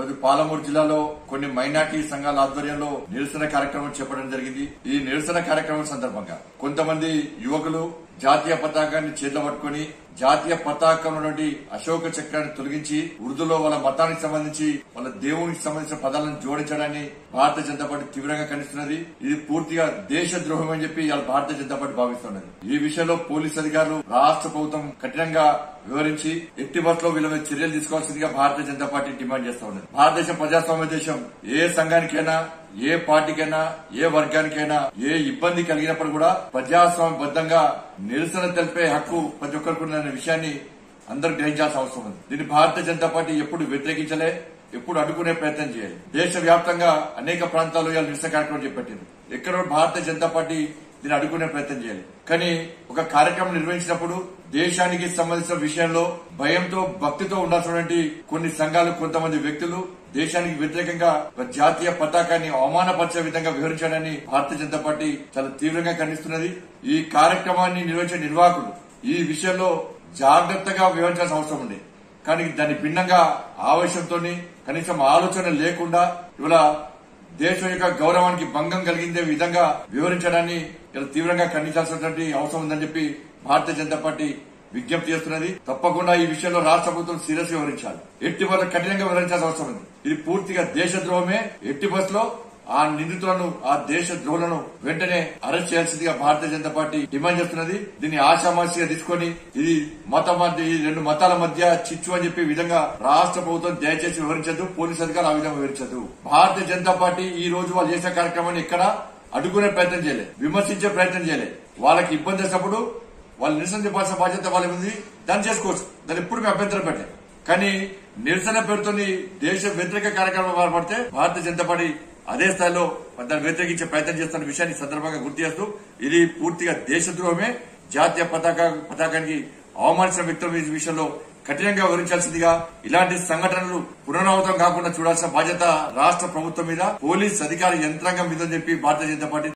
ఈరోజు పాలమూరు జిల్లాలో కొన్ని మైనార్టీ సంఘాల ఆధ్వర్యంలో నిరసన కార్యక్రమం చేపట్టడం జరిగింది ఈ నిరసన కార్యక్రమం సందర్భంగా కొంతమంది యువకులు జాతీయ పతాకాన్ని చేతిలో పట్టుకుని జాతీయ పతాకంలో నుండి అశోక చక్రాన్ని తొలగించి ఉర్దూలో వాళ్ళ మతానికి సంబంధించి వాళ్ళ దేవునికి సంబంధించిన పదాలను జోడించడాన్ని భారతీయ జనతా పార్టీ తీవ్రంగా ఖండిస్తున్నది ఇది పూర్తిగా దేశ ద్రోహం అని చెప్పి ఇవాళ భారతీయ జనతా పార్టీ భావిస్తున్నది ఈ విషయంలో పోలీస్ అధికారులు రాష్ట్ర ప్రభుత్వం కఠినంగా వివరించి ఎట్టి బస్సులో వీళ్ళ మీద చర్యలు తీసుకోవాల్సిందిగా భారతీయ జనతా పార్టీ డిమాండ్ చేస్తా ఉన్నది భారతదేశం ప్రజాస్వామ్య దేశం ఏ సంఘానికైనా ఏ పార్టీకైనా ఏ వర్గానికైనా ఏ ఇబ్బంది కలిగినప్పుడు కూడా ప్రజాస్వామ్యబద్దంగా నిరసన తెలిపే హక్కు ప్రతి ఒక్కరికి ఉందనే విషయాన్ని అందరూ గ్రహించాల్సిన అవసరం ఉంది దీన్ని భారతీయ జనతా పార్టీ ఎప్పుడు వ్యతిరేకించలే ఎప్పుడు అడ్డుకునే ప్రయత్నం చేయాలి దేశ వ్యాప్తంగా అనేక ప్రాంతాల్లో ఇవాళ నిరసన కార్యక్రమం చేపట్టింది ఎక్కడో భారతీయ జనతా పార్టీ దీన్ని అడ్డుకునే ప్రయత్నం చేయాలి కానీ ఒక కార్యక్రమం నిర్వహించినప్పుడు దేశానికి సంబంధించిన విషయంలో భయంతో భక్తితో ఉండాల్సినటువంటి కొన్ని సంఘాలు కొంతమంది వ్యక్తులు దేశానికి వ్యతిరేకంగా ఒక జాతీయ పతాకాన్ని అవమానపరిచే విధంగా వివరించాడని భారతీయ జనతా పార్టీ చాలా తీవ్రంగా ఖండిస్తున్నది ఈ కార్యక్రమాన్ని నిర్వహించే నిర్వాహకులు ఈ విషయంలో జాగ్రత్తగా వివరించాల్సిన అవసరం ఉంది కానీ దాని భిన్నంగా ఆవేశంతో కనీసం ఆలోచన లేకుండా ఇవాళ దేశం యొక్క గౌరవానికి భంగం కలిగిందే విధంగా వివరించడాన్ని ఇలా తీవ్రంగా ఖండించాల్సినటువంటి అవసరం ఉందని చెప్పి భారతీయ జనతా పార్టీ విజ్ఞప్తి చేస్తున్నది తప్పకుండా ఈ విషయంలో రాష్ట్ర ప్రభుత్వం సీరియస్ వివరించాలి ఎట్టి బస్సులో కఠినంగా వివరించాల్సిన అవసరం ఉంది ఇది పూర్తిగా దేశద్రోహమే ఎట్టి బస్సులో ఆ నిందితులను ఆ దేశ ద్రోహులను వెంటనే అరెస్ట్ చేయాల్సిందిగా భారతీయ జనతా పార్టీ డిమాండ్ చేస్తున్నది దీన్ని ఆశామాసిగా తీసుకొని ఇది మత మధ్య ఈ రెండు మతాల మధ్య చిచ్చు అని చెప్పే విధంగా రాష్ట్ర ప్రభుత్వం దయచేసి వివరించద్దు పోలీసు అధికారులు ఆ విధంగా వివరించద్దు భారతీయ జనతా పార్టీ ఈ రోజు వాళ్ళు చేసిన కార్యక్రమాన్ని ఎక్కడ అడ్డుకునే ప్రయత్నం చేయలే విమర్శించే ప్రయత్నం చేయలే వాళ్ళకి ఇబ్బంది చేసినప్పుడు వాళ్ళు నిరసన చెప్పాల్సిన బాధ్యత వాళ్ళ ఉంది దాన్ని చేసుకోవచ్చు దాన్ని ఎప్పుడు మేము అభ్యంతరం పెట్టలేదు కానీ నిరసన పేరుతోని దేశ వ్యతిరేక కార్యక్రమం పాల్పడితే భారతీయ జనతా పార్టీ అదే స్థాయిలో దాన్ని వ్యతిరేకించే ప్రయత్నం చేస్తున్న విషయాన్ని ఈ సందర్భంగా గుర్తు చేస్తూ ఇది పూర్తిగా దేశద్రోహమే జాతీయ పతాక పతాకానికి అవమానించిన వ్యక్తుల ఈ విషయంలో కఠినంగా వివరించాల్సిందిగా ఇలాంటి సంఘటనలు పునరావృతం కాకుండా చూడాల్సిన బాధ్యత రాష్ట్ర ప్రభుత్వం మీద పోలీస్ అధికార యంత్రాంగం మీద చెప్పి భారతీయ జనతా పార్టీ